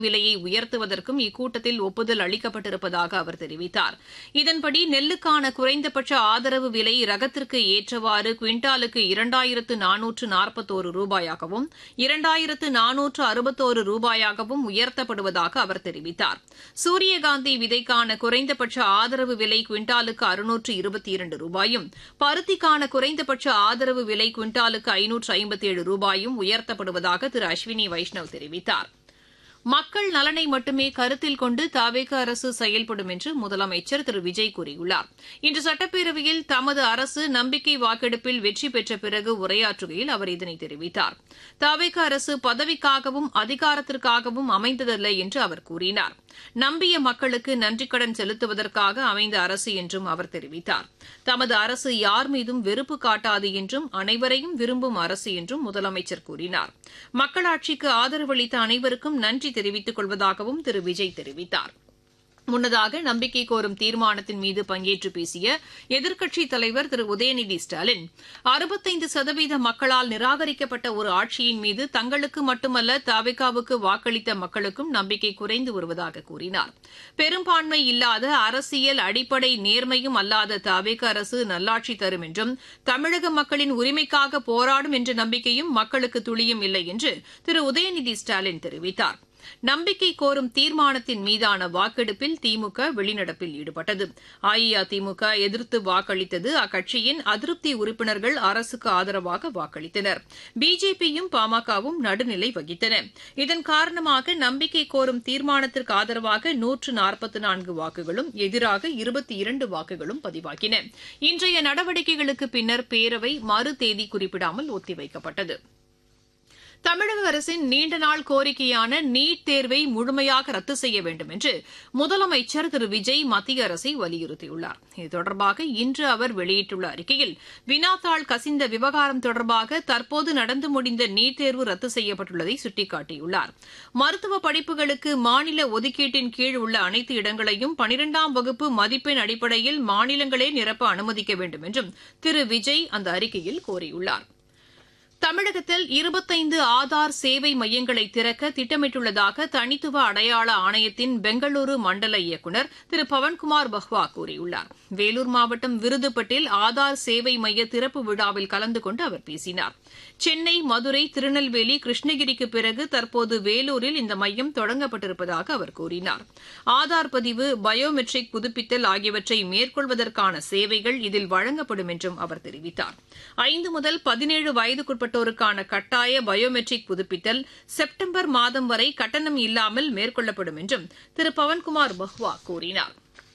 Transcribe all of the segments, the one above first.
விலையை உயர்த்துவதற்கும் இக்கூட்டத்தில் ஒப்புதல் அளிக்கப்பட்டிருப்பதாக அவர் தெரிவித்தார் இதன்படி நெல்லுக்கான குறைந்தபட்ச ஆதரவு விலை ரகத்திற்கு ஏற்றவாறு குவிண்டாலுக்கு இரண்டாயிரத்து நானூற்று நாற்பத்தோரு ரூபாயாகவும் இரண்டாயிரத்து நானூற்று அறுபத்தோரு ரூபாயாகவும் உயர்த்தப்படுவதாக அவர் தெரிவித்தார் சூரியகாந்தி விதைக்கான குறைந்தபட்ச ஆதரவு விலை குவிண்டாலுக்கு அறுநூற்று இருபத்தி இரண்டு ரூபாயும் பருத்திக்கான குறைந்தபட்ச ஆதரவு விலை குவிண்டாலுக்கு ஐநூற்று ஐம்பத்தி ஏழு ரூபாயும் உயர்த்தப்படுவதாக திரு அஸ்வினி வைஷ்ணவ் தெரிவித்தாா் மக்கள் நலனை மட்டுமே கருத்தில் கொண்டு தவேக அரசு செயல்படும் என்று முதலமைச்சர் திரு விஜய் கூறியுள்ளார் இன்று சட்டப்பேரவையில் தமது அரசு நம்பிக்கை வாக்கெடுப்பில் வெற்றி பெற்ற பிறகு உரையாற்றுகையில் அவர் இதனை தெரிவித்தார் தவேக அரசு பதவிக்காகவும் அதிகாரத்திற்காகவும் அமைந்ததல்ல என்று அவர் கூறினார் நம்பிய மக்களுக்கு நன்றிக்கடன் செலுத்துவதற்காக அமைந்த அரசு என்றும் அவர் தெரிவித்தார் தமது அரசு யார் மீதும் வெறுப்பு காட்டாது என்றும் அனைவரையும் விரும்பும் அரசு என்றும் முதலமைச்சர் கூறினார் மக்களாட்சிக்கு ஆதரவளித்த அனைவருக்கும் நன்றி தெரிவித்துக் கொள்வதாகவும் திரு விஜய் தெரிவித்தார் முன்னதாக நம்பிக்கை கோரும் தீர்மானத்தின் மீது பங்கேற்று பேசிய எதிர்க்கட்சித் தலைவர் திரு உதயநிதி ஸ்டாலின் அறுபத்தைந்து சதவீத மக்களால் நிராகரிக்கப்பட்ட ஒரு ஆட்சியின் மீது தங்களுக்கு மட்டுமல்ல தாவிகாவுக்கு வாக்களித்த மக்களுக்கும் நம்பிக்கை குறைந்து வருவதாக கூறினார் பெரும்பான்மை இல்லாத அரசியல் அடிப்படை நேர்மையும் அல்லாத தாவேக அரசு நல்லாட்சி தரும் என்றும் தமிழக மக்களின் உரிமைக்காக போராடும் என்ற நம்பிக்கையும் மக்களுக்கு துளியும் இல்லை என்று திரு உதயநிதி ஸ்டாலின் தெரிவித்தாா் நம்பிக்கை கோரும் தீர்மானத்தின் மீதான வாக்கெடுப்பில் திமுக வெளிநடப்பில் ஈடுபட்டது அஇஅதிமுக எதிர்த்து வாக்களித்தது அக்கட்சியின் அதிருப்தி உறுப்பினர்கள் அரசுக்கு ஆதரவாக வாக்களித்தனர் பிஜேபியும் பாமகவும் நடுநிலை வகித்தன இதன் காரணமாக நம்பிக்கை கோரும் தீர்மானத்திற்கு ஆதரவாக நூற்று நாற்பத்தி நான்கு வாக்குகளும் எதிராக இருபத்தி இரண்டு வாக்குகளும் பதிவாகின இன்றைய நடவடிக்கைகளுக்கு பின்னர் பேரவை மறு தேதி குறிப்பிடாமல் ஒத்திவைக்கப்பட்டது தமிழக அரசின் நீண்டநாள் கோரிக்கையான நீட் தேர்வை முழுமையாக ரத்து செய்ய வேண்டும் என்று முதலமைச்சர் திரு விஜய் மத்திய அரசை வலியுறுத்தியுள்ளார் இது தொடர்பாக இன்று அவர் வெளியிட்டுள்ள அறிக்கையில் வினாத்தாள் கசிந்த விவகாரம் தொடர்பாக தற்போது நடந்து முடிந்த நீட் தேர்வு ரத்து செய்யப்பட்டுள்ளதை சுட்டிக்காட்டியுள்ளார் மருத்துவ படிப்புகளுக்கு மாநில ஒதுக்கீட்டின் கீழ் உள்ள அனைத்து இடங்களையும் பனிரெண்டாம் வகுப்பு மதிப்பெண் அடிப்படையில் மாநிலங்களே நிரப்ப அனுமதிக்க வேண்டும் என்றும் திரு விஜய் அந்த அறிக்கையில் கோரியுள்ளாா் தமிழகத்தில் இருபத்தைந்து ஆதார் சேவை மையங்களை திறக்க திட்டமிட்டுள்ளதாக தனித்துவ அடையாள ஆணையத்தின் பெங்களூரு மண்டல இயக்குநர் திரு பவன்குமார் பஹ்வா கூறியுள்ளார் வேலூர் மாவட்டம் விருதுப்பட்டில் ஆதார் சேவை மைய திறப்பு விழாவில் கலந்து கொண்டு அவர் பேசினார் சென்னை மதுரை திருநெல்வேலி கிருஷ்ணகிரிக்கு பிறகு தற்போது வேலூரில் இந்த மையம் தொடங்கப்பட்டிருப்பதாக அவர் கூறினார் ஆதார் பதிவு பயோமெட்ரிக் புதுப்பித்தல் ஆகியவற்றை மேற்கொள்வதற்கான சேவைகள் இதில் வழங்கப்படும் என்றும் அவர் தெரிவித்தார் ஐந்து முதல் பதினேழு வயதுக்குட்பட்ட மேற்பட்டோருக்கான கட்டாய பயோமெட்ரிக் புதுப்பித்தல் செப்டம்பர் மாதம் வரை கட்டணம் இல்லாமல் மேற்கொள்ளப்படும் என்றும் திரு பவன்குமார் பஹ்வா கூறினார்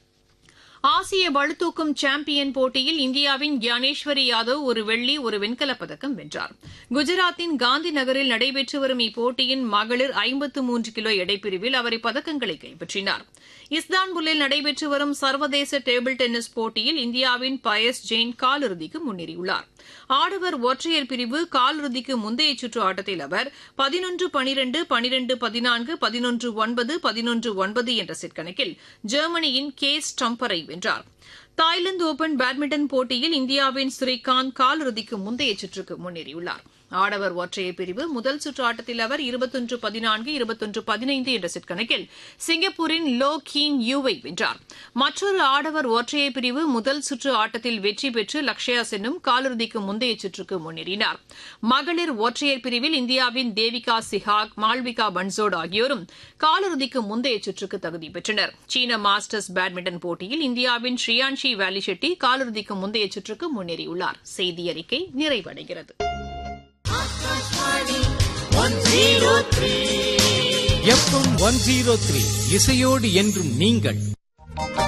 ஆசிய பளுதூக்கும் சாம்பியன் போட்டியில் இந்தியாவின் கியானேஸ்வரி யாதவ் ஒரு வெள்ளி ஒரு வெண்கலப் பதக்கம் வென்றார் குஜராத்தின் காந்தி நகரில் நடைபெற்று வரும் இப்போட்டியின் மகளிர் ஐம்பத்து மூன்று கிலோ எடைப்பிரிவில் அவர் இப்பதக்கங்களை கைப்பற்றினார் இஸ்தான்புல்லில் நடைபெற்று வரும் சர்வதேச டேபிள் டென்னிஸ் போட்டியில் இந்தியாவின் பயஸ் ஜெயின் காலிறுதிக்கு முன்னேறியுள்ளார் ஆடவர் ஒற்றையர் பிரிவு காலிறுதிக்கு முந்தைய சுற்று ஆட்டத்தில் அவர் பதினொன்று பனிரெண்டு பனிரெண்டு பதினான்கு பதினொன்று ஒன்பது பதினொன்று ஒன்பது என்ற செட் கணக்கில் ஜெர்மனியின் கே ஸ்டம்பரை வென்றார் தாய்லாந்து ஓபன் பேட்மிண்டன் போட்டியில் இந்தியாவின் ஸ்ரீகாந்த் காலிறுதிக்கு முந்தைய சுற்றுக்கு முன்னேறியுள்ளார் ஆடவர் ஒற்றையர் பிரிவு முதல் சுற்று ஆட்டத்தில் அவர் இருபத்தொன்று பதினான்கு இருபத்தொன்று பதினைந்து என்ற செட் கணக்கில் சிங்கப்பூரின் லோ கீன் யூவை வென்றார் மற்றொரு ஆடவர் ஒற்றையர் பிரிவு முதல் சுற்று ஆட்டத்தில் வெற்றி பெற்று லக்ஷயா சென்னும் காலிறுதிக்கு முந்தைய சுற்றுக்கு முன்னேறினார் மகளிர் ஒற்றையர் பிரிவில் இந்தியாவின் தேவிகா சிஹாக் மால்விகா பன்சோட் ஆகியோரும் காலிறுதிக்கு முந்தைய சுற்றுக்கு தகுதி பெற்றனர் சீன மாஸ்டர்ஸ் பேட்மிண்டன் போட்டியில் இந்தியாவின் ஸ்ரீயான்ஷி வேலி ஷெட்டி காலிறுதிக்கு முந்தைய சுற்றுக்கு முன்னேறியுள்ளார் செய்தி அறிக்கை நிறைவடைகிறது எஃப்எம் ஒன் ஜீரோ த்ரீ இசையோடு என்றும் நீங்கள்